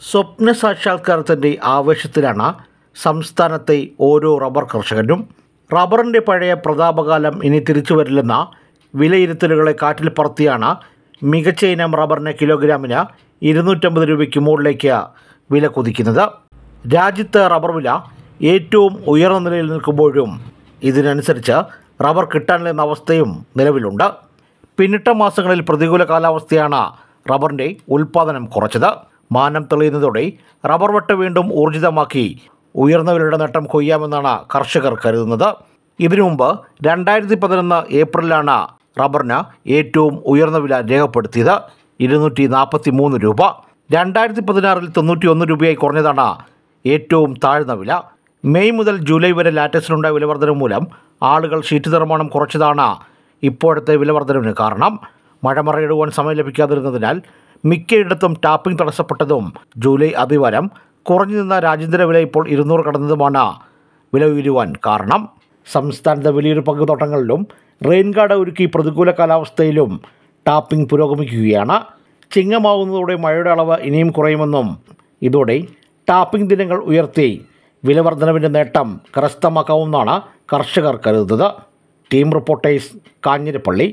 സ്വപ്ന സാക്ഷാത്കാരത്തിൻ്റെ ആവേശത്തിലാണ് സംസ്ഥാനത്തെ ഓരോ റബ്ബർ കർഷകനും റബ്ബറിൻ്റെ പഴയ പ്രതാപകാലം ഇനി തിരിച്ചു വരില്ലെന്ന വിലയിരുത്തലുകളെ കാറ്റിൽ പറത്തിയാണ് മികച്ച ഇനം റബ്ബറിന് കിലോഗ്രാമിന് ഇരുന്നൂറ്റമ്പത് രൂപയ്ക്ക് മുകളിലേക്ക് വില കുതിക്കുന്നത് രാജ്യത്ത് റബ്ബർ വില ഏറ്റവും ഉയർന്ന നിലയിൽ നിൽക്കുമ്പോഴും ഇതിനനുസരിച്ച് റബ്ബർ കിട്ടാനില്ലെന്ന അവസ്ഥയും നിലവിലുണ്ട് പിന്നിട്ട മാസങ്ങളിൽ പ്രതികൂല കാലാവസ്ഥയാണ് റബ്ബറിൻ്റെ ഉൽപ്പാദനം കുറച്ചത് മാനം തെളിയുന്നതോടെ റബ്ബർ വെട്ട് വീണ്ടും ഊർജിതമാക്കി ഉയർന്ന വിലയുടെ നേട്ടം കൊയ്യാമെന്നാണ് കർഷകർ കരുതുന്നത് ഇതിനു മുമ്പ് രണ്ടായിരത്തി പതിനൊന്ന് ഏപ്രിലാണ് റബ്ബറിന് ഏറ്റവും ഉയർന്ന വില രേഖപ്പെടുത്തിയത് ഇരുന്നൂറ്റി നാൽപ്പത്തി മൂന്ന് രൂപ രണ്ടായിരത്തി പതിനാറിൽ തൊണ്ണൂറ്റി ഒന്ന് രൂപയായി കുറഞ്ഞതാണ് ഏറ്റവും താഴ്ന്ന വില മെയ് മുതൽ ജൂലൈ വരെ ലാറ്റക്സിനുണ്ടായ വിലവർധന മൂലം ആളുകൾ ഷീറ്റ് നിർമ്മാണം കുറച്ചതാണ് ഇപ്പോഴത്തെ വിലവർധനവിന് കാരണം മഴ മറയിടുവാൻ സമയം ലഭിക്കാതിരുന്നതിനാൽ മിക്കയിടത്തും ടാപ്പിംഗ് തടസ്സപ്പെട്ടതും ജൂലൈ അതിവാരം കുറഞ്ഞു നിന്ന രാജ്യാന്തര വില ഇപ്പോൾ ഇരുന്നൂറ് കടന്നതുമാണ് വില ഉയരുവാൻ കാരണം സംസ്ഥാനത്തെ വലിയൊരു പങ്ക് തോട്ടങ്ങളിലും റെയിൻ ഗാർഡ് ഒരുക്കി പ്രതികൂല കാലാവസ്ഥയിലും ടാപ്പിംഗ് പുരോഗമിക്കുകയാണ് ചിങ്ങമാവുന്നതോടെ മഴയുടെ അളവ് ഇനിയും കുറയുമെന്നും ഇതോടെ ടാപ്പിംഗ് ദിനങ്ങൾ ഉയർത്തി വിലവർധനവിൻ്റെ നേട്ടം കരസ്ഥമാക്കാവുന്നതാണ് കർഷകർ കരുതുന്നത് team reporters Kanjirappally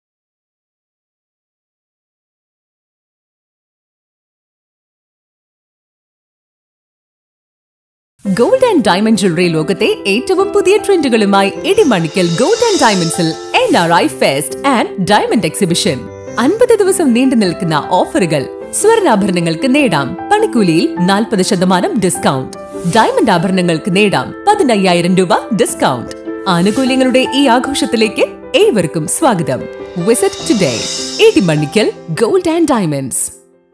gold and diamond jewellery ലോകത്തെ ഏറ്റവും പുതിയ ട്രെൻഡുകളുമായി ഇടിമണിക്കൽ ഗോൾഡ് ആൻഡ് ഡയമണ്ട്സിൽ N R I fest and diamond exhibition അൻപത് ദിവസം നീണ്ടു നിൽക്കുന്ന ഓഫറുകൾ സ്വർണ്ണാഭരണങ്ങൾക്ക് നേടാം പണിക്കൂലിയിൽ നാൽപ്പത് ശതമാനം ഡിസ്കൗണ്ട് ഡയമണ്ട് ആഭരണങ്ങൾക്ക് നേടാം പതിനയ്യായിരം രൂപ ഡിസ്കൗണ്ട് ആനുകൂല്യങ്ങളുടെ ഈ ആഘോഷത്തിലേക്ക് ഏവർക്കും സ്വാഗതം visit today Idimannickal gold and diamonds